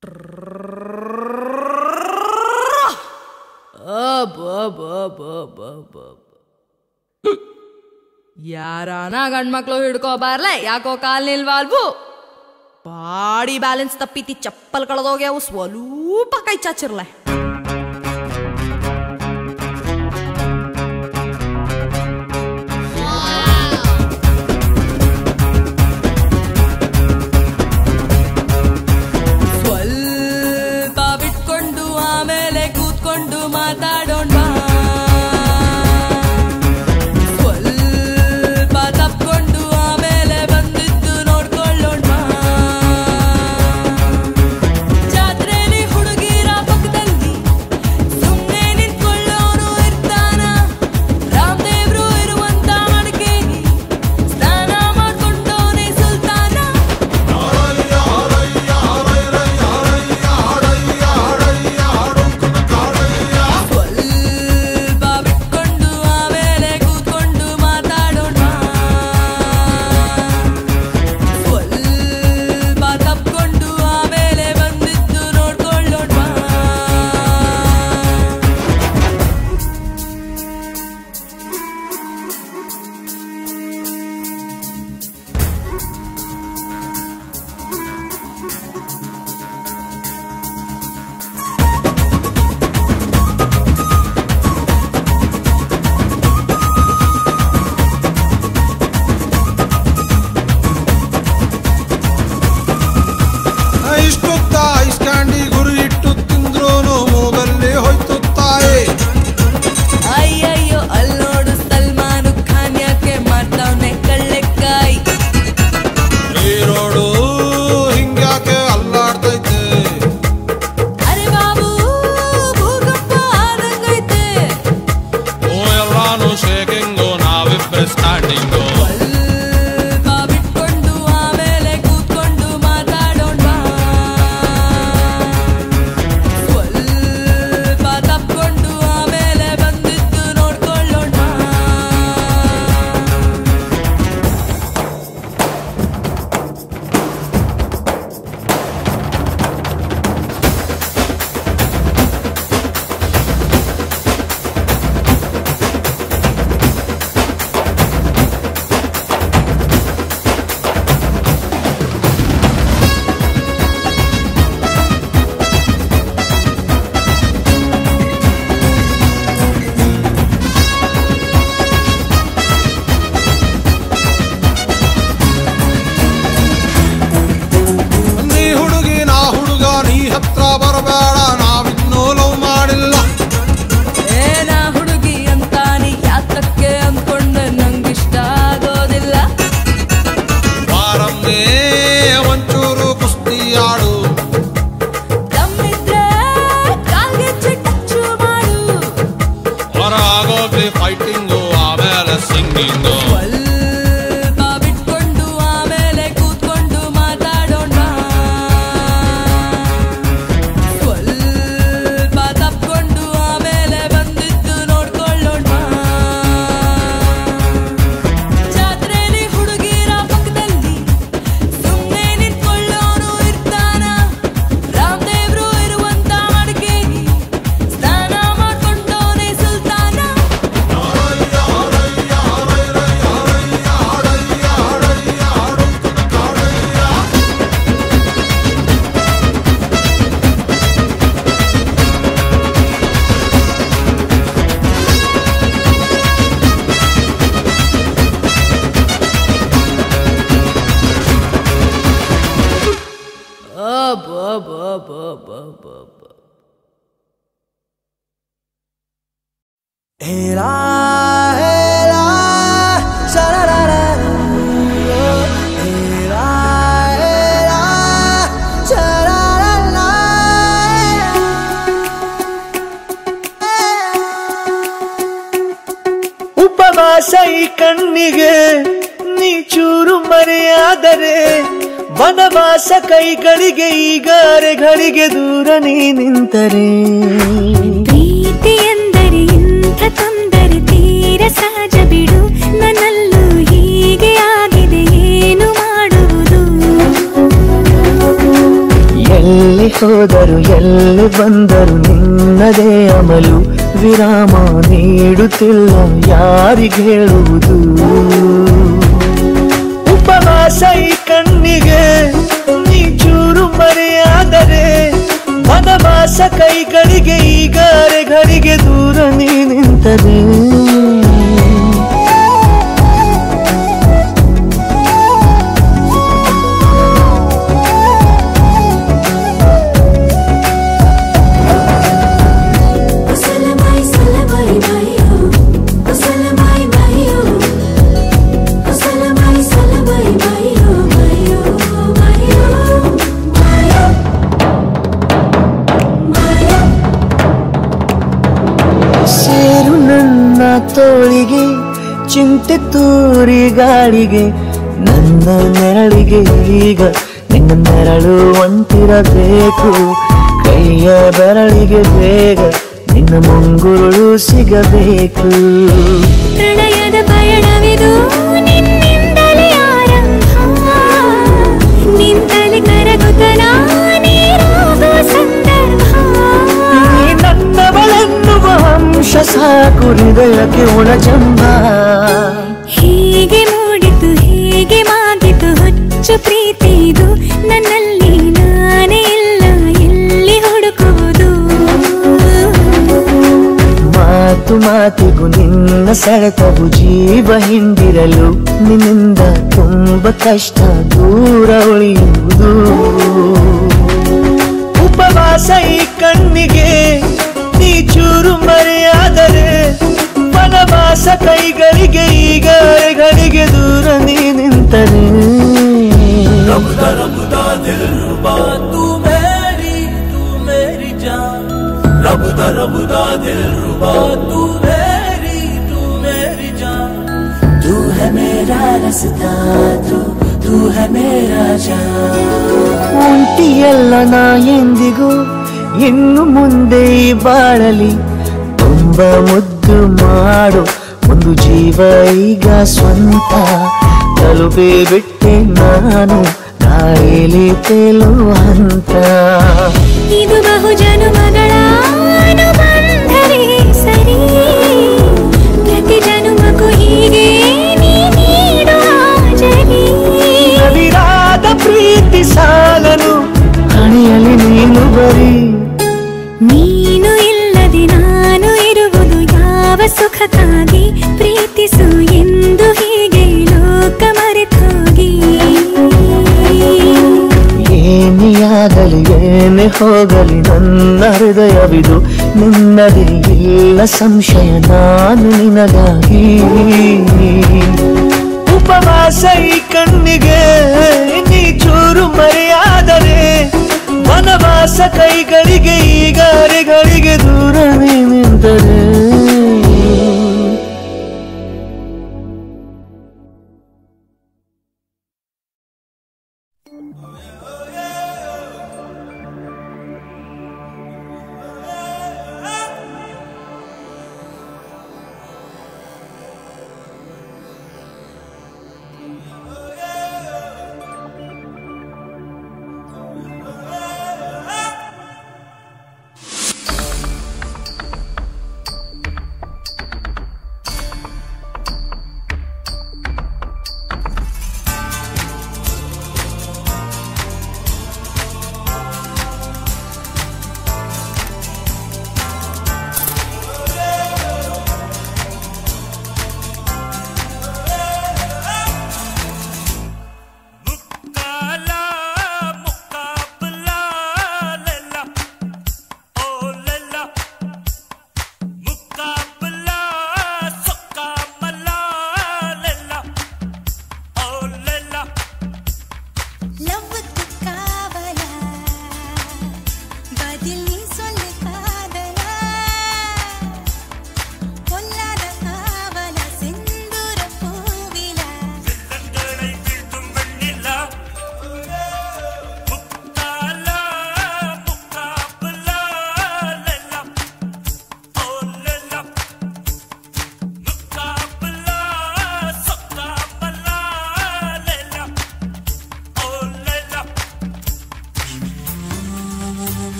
ಯಾರಾನ ಗಂಡ್ಮಕ್ಳು ಹಿಡ್ಕೋಬಾರ್ಲೆ ಯಾಕೋ ಕಾಲ್ ನಿಲ್ವಾಲ್ವು ಬಾಡಿ ಬ್ಯಾಲೆನ್ಸ್ ತಪ್ಪಿತಿ ಚಪ್ಪಲ್ ಕಳೆದೋಗ್ಯಾವು ಸ್ವಲ್ಪ ಕೈ ಚಾಚಿರ್ಲೆ ಸ್ವಲ್ಪ ಬಿಟ್ಕೊಂಡು ಆಮೇಲೆ ಕೂತ್ಕೊಂಡು ಮಾತಾಡೋಣ ಸ್ವಲ್ಪ ತಪ್ಕೊಂಡು ಆಮೇಲೆ ಬಂದಿದ್ದು ನೋಡ್ಕೊಳ್ಳೋಣ ಜಾತ್ರೆಲಿ ಹುಡುಗಿರ ಪಕ್ಕದಲ್ಲಿ ಸುಮ್ಮನೆ ನಿಂತ್ಕೊಳ್ಳೋನು ಇರ್ತಾನ ರಾಮದೇವ್ರು ಇರುವಂತ ಮಡಿಕೇರಿ ಸ್ನಾನ ಮಾಡ್ಕೊಂಡೋನೆ ಸುಲ್ತಾನ ಸ್ವಲ್ಪ ಬಿಟ್ಕೊಂಡು ಆಮೇಲೆ ಕೂತ್ಕೊಂಡು ಮಾತಾಡೋಣ ಸ್ವಲ್ಪ ತಪ್ಕೊಂಡು ಆಮೇಲೆ ಬಂದಿದ್ದು ನೋಡ್ಕೊಳ್ಳೋಣ ಇಷ್ಟುತ್ತ ಐಸ್ ಕ್ಯಾಂಡಿ ಗುರು ಇಟ್ಟು ತಿಂದ್ರೋನು ಮೂಗಲ್ಲಿ ಹೋಯ್ತು ತಾಯಿ ಅಯ್ಯಯ್ಯೋ ಅಲ್ಲೋಡು ಸಲ್ಮಾನು ಖಾನ್ ಯಾಕೆ ಮಾಡ್ತಾವ್ನೆ ಕಳ್ಳೆಕಾಯಿ ಈ ರೋಡು ಹಿಂಗ್ಯಾಕೆ ಅಲ್ಲಾಡ್ತೈತೆ ಅರೆ ಬಾಬು ಭೂಕಂಪ ಆದಂಗೈತೆ ಓ ಎಲ್ಲಾನು ಶೇಕಿಂಗು ನಾವಿಬ್ರೆ ಸ್ಟ್ಯಾಂಡಿಂಗು ಸ್ವಲ್ಪ ಬಿಟ್ಕೊಂಡು ಆಮೇಲೆ ಕೂತ್ಕೊಂಡು ಮಾತಾಡೋಣ ಸ್ವಲ್ಪ ತಪ್ಕೊಂಡು ಆಮೇಲೆ ಬಂದಿದ್ದು ನೋಡ್ಕೊಳ್ಳೋಣ ನೀ ಹುಡುಗಿ ನಾ ಹುಡುಗ ನೀ ಹತ್ರ ಬರಬೇಡ ನಾವಿನ್ನೂ ಲವ್ ಮಾಡಿಲ್ಲ ಏನ ಹುಡುಗಿ ಅಂತ ನೀ ಯಾತಕ್ಕೆ ಅಂದ್ಕೊಂಡೆ ನಂಗಿಷ್ಟ ಆಗೋದಿಲ್ಲ ಬಾರಮ್ಮೆ ಒಂಚೂರು ಕುಸ್ತಿ ಆಡು ತಮ್ಮಿದ್ರೆ ಕಾಲ್ಗೆ ಟಚ್ಚು ಮಾಡು ಹೊರ ಆಗೋಗ್ಲಿ ಫೈಟಿಂಗು ಆಮೇಲೆ ಸಿಂಗಿಂಗು ಸ್ವಲ್ಪ ಬಿಟ್ಕೊಂಡು ಆಮೇಲೆ ಕೂತ್ಕೊಂಡು ಮಾತಾಡೋಣ ಸ್ವಲ್ಪ ತಪ್ಕೊಂಡು ಆಮೇಲೆ ಬಂದಿದ್ದು ನೋಡ್ಕೊಳ್ಳೋಣ ಜಾತ್ರೆಲಿ ಹುಡುಗಿರ ಪಕ್ಕದಲ್ಲಿ ಸುಮ್ಮನೆ ನಿಂತ್ಕೊಳ್ಳೋನು ಇರ್ತಾನ ರಾಮದೇವ್ರು ಇರುವಂತ ಮಡಿಕೇರಿ ಸ್ನಾನ ಮಾಡ್ಕೊಂಡೋನೆ ಸುಲ್ತಾನ Hela, hela, sha-la-la-la, oh. Hela, hela, sha-la-la-la, ಉಪವಾಸ ಈ ಕಣ್ಣಿಗೆ ನೀ ಚೂರು ಮರೆಯಾದರೆ ವನವಾಸ ಕೈಗಳಿಗೆ ಈಗ ಅರೆಗಳಿಗೆ ದೂರ ನೀ ನಿಂತರೆ ಪ್ರೀತಿ ಎಂದರೆ ಇಂಥ ತೊಂದರೆ ತೀರ ಸಹಜ ಬಿಡು ನನ್ನಲ್ಲೂ ಹೀಗೆ ಆಗಿದೆ ಏನು ಮಾಡುವುದು ಎಲ್ಲಿ ಹೋದರು ಎಲ್ಲಿ ಬಂದರು ನಿನ್ನದೇ ಅಮಲು ವಿರಾಮ ನೀಡುತ್ತಿಲ್ಲ ಯಾರಿಗೆ ಹೇಳುವುದು ಉಪವಾಸ ಈ ಕಣ್ಣಿಗೆ ನೀ ಚೂರು ಮರೆಯಾದರೆ ವನವಾಸ ಕೈಗಳಿಗೆ ಈಗಾರೆಗಳಿಗೆ ದೂರ ನೀ ನಿಂತರೆ Salamai, salamai, mayo. Salamai, mayo. Salamai, salamai, mayo, mayo, mayo, mayo, mayo. ಸೇರು ನನ್ನ ತೋಳಿಗೆ ಚಿಂತೆ ತೂರಿ ಗಾಳಿಗೆ ನನ್ನ ನೆರಳಿಗೆ ಈಗ ನಿನ್ನ ನೆರಳು ಒಂಟಿರಬೇಕು ಕೈಯ ಬೆರಳಿಗೆ ಬೇಗ ನಿನ್ನ ಮುಂಗುರುಳು ಸಿಗಬೇಕು ಪ್ರಣಯದ ಪಯಣವಿದು ನಿನ್ನಿಂದಲೇ ಆರಂಭ ನಿಂತಲೇ ಕರಗುತ್ತ ನೀರಾಗುವ ಸಂದರ್ಭ ನೀ ನನ್ನವಳೆನ್ನುವ ಅಂಶ ಸಾಕು ಹೃದಯಕ್ಕೆ ಒಳಜಂಬ ಹೀಗೆ ಮೂಡಿತು ಹೀಗೆ ಮಾಗಿತು ಹುಚ್ಚು ಪ್ರೀತಿ ಇದು ನನ್ನಲ್ಲಿ ನಾನೇ ಇಲ್ಲ ಎಲ್ಲಿ ಹುಡುಕುವುದು ಮಾತು ಮಾತಿಗೂ ನಿನ್ನ ಸೆಳೆತವು ಜೀವ ಹಿಂದಿರಲು ನಿನ್ನಿಂದ ತುಂಬ ಕಷ್ಟ ದೂರ ಉಳಿಯುವುದು ಉಪವಾಸ ಈ ಕಣ್ಣಿಗೆ ನೀ ಚೂರು ಮರೆಯಾದರೆ ವನವಾಸ ಕೈಗಳಿಗೆ ಈಗಾರೆಗಳಿಗೆ ದೂರ ನೀ ನಿಂತರೆ ಒಂಟಿಯಲ್ಲ ನಾ ಎಂದಿಗೂ ಇನ್ನು ಮುಂದೆ ಈ ಬಾಳಲಿ ತುಂಬ ಮುದ್ದು ಮಾಡು ಒಂದು ಜೀವ ಈಗ ಸ್ವಂತ ತಲುಪೇ ಬಿಟ್ಟೆ ನಾನು ಕಾಯಿಲೆ ತೇಲುವ ಹಂತ ಇದು ಬಹು ಜನುಮಗಳ ಅನುಬಂಧವೇ ಸರಿ ಪ್ರತಿ ಜನುಮಕ್ಕೂ ಹೀಗೆ ನೀ ನೀಡುವ ಜರಿ ನವಿರಾದ ಪ್ರೀತಿ ಸಾಲನು ಹಣೆಯಲ್ಲಿ ನೀನು ಬರೀ ನೀನು ಇಲ್ಲದೆ ನಾನು ಇರುವುದು ಯಾವ ಸುಖಕ್ಕಾಗಿ ಪ್ರೀತಿಸು ಎಂದು ಹೀಗೆ ಲೋಕ ಮರೆತೋಗಿ ಏನಿಯಾಗಲಿ ಏನೇ ಹೋಗಲಿ ನನ್ನ ಹೃದಯವಿದು ನಿನ್ನದೇ ಇಲ್ಲ ಸಂಶಯ ನಾನು ನಿನಗಾಗಿ ಉಪವಾಸ ಈ ಕಣ್ಣಿಗೆ ನೀ ಚೂರು ಮರೆಯಾದರೆ